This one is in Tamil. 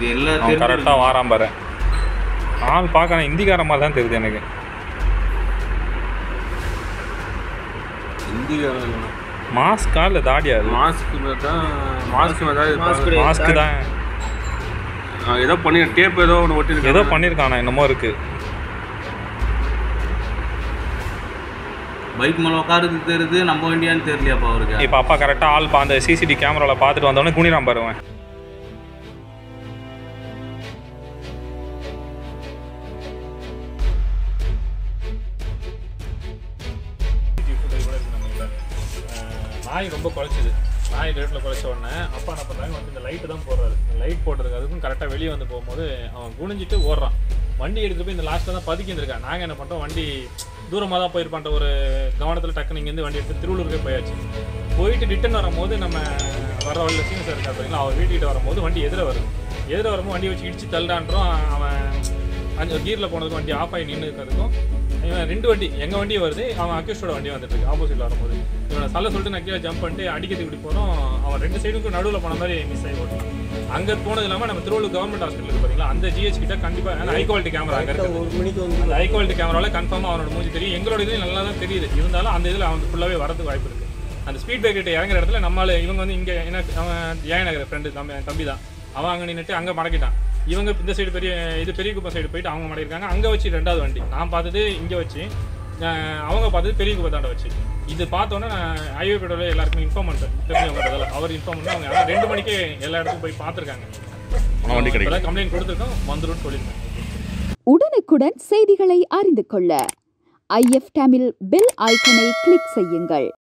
இது எல்லா அவன் தெருவுல கரெக்டாக வாரான் பாரு ஆள் பார்க்கணும் இந்திக்கார மாதிரி தான் தெரியுது எனக்கு இந்திக்காரன் மாஸ்கா இல்லை தாடியா அது மாஸ்க் தான் மாஸ்க் Mask ஏதாவது மாஸ்க் தான் ஏதோ பண்ணி டேப் ஏதோ ஒன்று ஒட்டி ஏதோ பண்ணியிருக்கானா என்னமோ இருக்கு பைக் மேலே உட்காருது தெரியுது நம்ம வண்டியான்னு தெரியலையாப்பா அவருக்கு இப்போ அப்பா கரெக்டாக ஆள் பா அந்த சிசிடி கேமராவில் பார்த்துட்டு வந்தோடனே குனிறான் பாருவேன் நாய் ரொம்ப குறைச்சிது நாய் ரேட்டில் குறைச்ச உடனே அப்பா என்ன பண்ணுறாங்க வந்து இந்த லைட்டு தான் போடுறாரு இந்த லைட் போடுறதுக்கு அதுக்கும் கரெக்டாக வெளியே வந்து போகும்போது அவன் குனிஞ்சிட்டு ஓடுறான் வண்டி எடுத்துட்டு போய் இந்த லாஸ்ட்டில் தான் பதுக்கி இருந்திருக்கான் நாங்கள் என்ன பண்ணுறோம் வண்டி தூரமாக தான் போயிருப்பான்ற ஒரு கவனத்தில் டக்குன்னு இங்கேருந்து வண்டி எடுத்து திருவள்ளூருக்கே போயாச்சு போயிட்டு ரிட்டன் வரும்போது நம்ம வர வழியில் சீன சார் இருக்கா பார்த்தீங்களா அவன் வீட்டுக்கிட்ட வரும்போது வண்டி எதிர வருது எதிர வரும்போது வண்டி வச்சு இடிச்சு தள்ளான்றோம் அவன் அஞ்சு கீரில் போனதுக்கு வண்டி ஆஃப் ஆகி நின்று இருக்கிறதுக்கும் இவன் ரெண்டு வண்டி எங்கள் வண்டி வருது அவன் அக்யூஸ்டோட வண்டி வந்துட்டு இருக்கு ஆப்போசிட்டில் வரும்போது இவனை சொல்ல சொல்லிட்டு நான் கீழே ஜம்ப் பண்ணிட்டு அடிக்கிறதுக்கு இப்படி போனோம் அவன் ரெண்டு சைடுக்கும் நடுவில் போன மாதிரி மிஸ் ஆகி ஓட்டலாம் அங்கே போனது இல்லாமல் நம்ம திருவள்ளூர் கவர்மெண்ட் ஹாஸ்பிட்டல் இருக்கு பார்த்தீங்களா அந்த ஜிஹெச் கிட்ட கண்டிப்பாக ஹை குவாலிட்டி கேமரா அங்கே இருக்குது ஒரு மணிக்கு வந்து அந்த ஹை குவாலிட்டி கேமராவில் கன்ஃபார்மாக அவனோட மூஞ்சி தெரியும் எங்களோட இதுலையும் நல்லா தான் தெரியுது இருந்தாலும் அந்த இதில் அவன் ஃபுல்லாகவே வரதுக்கு வாய்ப்பு இருக்குது அந்த ஸ்பீட் பிரேக் கிட்ட இறங்குற இடத்துல நம்மளால இவங்க வந்து இங்கே என்ன அவன் ஜெய நகர் ஃப்ரெண்டு தம்பி தம்பி தான் அவன் அங்கே நின்றுட்டு அங்கே மடக்கிட்டான் இவங்க இந்த சைடு பெரிய இது பெரிய குப்பம் சைடு போயிட்டு அவங்க மடக்கிருக்காங்க அங்கே வச்சு ரெண்டாவது வண்டி நான் பார்த்தது இங்கே வச்சு அஹ் அவங்க பார்த்தது பெரிய குப்பத்தாண்ட வச்சு இது பார்த்தோன்னே நான் ஹைவே பெட்ரோல எல்லாருக்குமே இன்ஃபார்ம் பண்ணிட்டேன் தெரிஞ்சவங்க பதில் அவர் இன்ஃபார்ம் பண்ணி அவங்க ஆனா ரெண்டு மணிக்கே எல்லா இடத்துக்கும் போய் பார்த்துருக்காங்க வண்டி கிடைக்கும் கம்ப்ளைண்ட் கொடுத்துருக்கோம் வந்துருன்னு சொல்லியிருக்கேன் உடனுக்குடன் செய்திகளை அறிந்து கொள்ள ஐஎஃப் தமிழ் பெல் ஐக்கனை கிளிக் செய்யுங்கள்